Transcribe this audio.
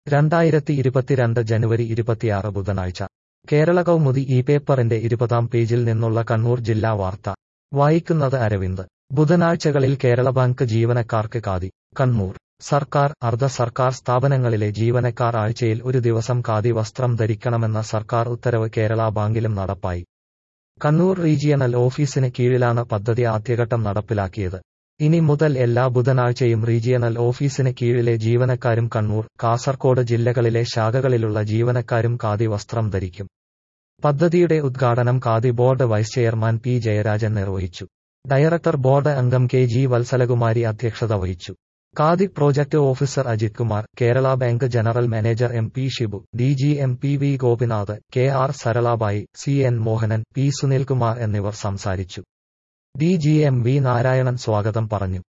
രണ്ടായിരത്തി ഇരുപത്തിരണ്ട് ജനുവരി ഇരുപത്തിയാറ് ബുധനാഴ്ച കേരള കൗമുദി ഈ പേപ്പറിന്റെ ഇരുപതാം പേജിൽ നിന്നുള്ള കണ്ണൂർ ജില്ലാ വാർത്ത വായിക്കുന്നത് അരവിന്ദ് ബുധനാഴ്ചകളിൽ കേരള ബാങ്ക് ജീവനക്കാർക്ക് കാതി കണ്ണൂർ സർക്കാർ അർദ്ധ സർക്കാർ സ്ഥാപനങ്ങളിലെ ജീവനക്കാർ ആഴ്ചയിൽ ഒരു ദിവസം ഖാദി വസ്ത്രം ധരിക്കണമെന്ന സർക്കാർ ഉത്തരവ് കേരള ബാങ്കിലും നടപ്പായി കണ്ണൂർ റീജിയണൽ ഓഫീസിന് കീഴിലാണ് പദ്ധതി ആദ്യഘട്ടം നടപ്പിലാക്കിയത് ഇനി മുതൽ എല്ലാ ബുധനാഴ്ചയും റീജിയണൽ ഓഫീസിന് കീഴിലെ ജീവനക്കാരും കണ്ണൂർ കാസർകോട് ജില്ലകളിലെ ശാഖകളിലുള്ള ജീവനക്കാരും ഖാദി വസ്ത്രം ധരിക്കും പദ്ധതിയുടെ ഉദ്ഘാടനം Khadi board vice chairman P Jayarajan നിർവഹിച്ചു ഡയറക്ടർ ബോർഡ് അംഗം കെ ജി വത്സലകുമാരി അധ്യക്ഷത വഹിച്ചു Khadi project officer Ajith Kumar Kerala bank general manager M P Shibu D G M P V Gopinath K R Saralabai C N Mohanan P Sunilkumar എന്നിവർ സംസാരിച്ചു D G M V Narayanan സ്വാഗതം പറഞ്ഞു